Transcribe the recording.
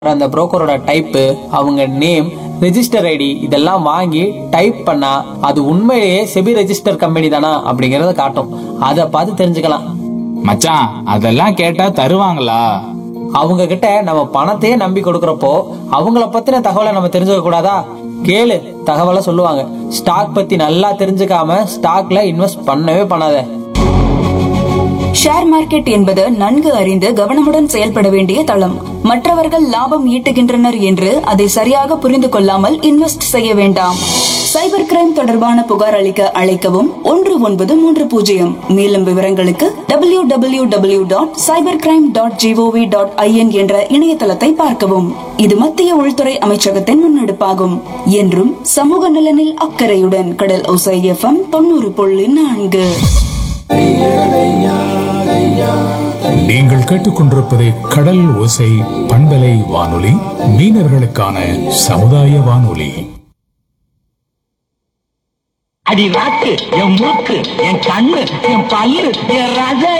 அந்த புரோக்கரோட டைப்பு அவங்க நேம் ரெஜிஸ்டர் ஐடி இதெல்லாம் வாங்கி டைப் பண்ணா அது உண்மையிலேயே செபி ரெஜிஸ்டர் கம்பெனி தானா அப்படிங்கறத காட்டும் அதை பார்த்து தெரிஞ்சுக்கலாம் மச்சான் அதெல்லாம் கேட்டா தருவாங்களா அவங்க கிட்ட நம்ம பணத்தையே நம்பி கொடுக்கறப்போ அவங்கள பத்தின தகவலை நம்ம தெரிஞ்சுக்க கூடாதா கேளு தகவலை சொல்லுவாங்க ஸ்டாக் பத்தி நல்லா தெரிஞ்சுக்காம ஸ்டாக்ல இன்வெஸ்ட் பண்ணவே பண்ணாத ஷேர் மார்க்கெட் என்பது நன்கு அறிந்து கவனமுடன் செயல்பட வேண்டிய தளம் மற்றவர்கள் லாபம் ஈட்டுகின்றனர் என்று அதை சரியாக புரிந்து கொள்ளாமல் இன்வெஸ்ட் செய்ய வேண்டாம் சைபர் கிரைம் தொடர்பான புகார் அளிக்க அழைக்கவும் ஒன்று ஒன்பது மூன்று பூஜ்ஜியம் மேலும் விவரங்களுக்கு W W W dot cyber crime dot G O V dot I N என்ற இணையதளத்தை பார்க்கவும் இது மத்திய உள்துறை அமைச்சகத்தின் முன்னெடுப்பாகும் என்றும் சமூக நலனில் அக்கறையுடன் கடல் ஒசை எஃப்எம் தொண்ணூறு புள்ளி நான்கு நீங்கள் கேட்டுக்கொண்டிருப்பது கடல் ஓசை பண்பலை வானொலி மீனவர்களுக்கான சமுதாய வானொலி அடி ராக்கு என் மூக்கு என் கண்ணு என் பல்லு என் ரச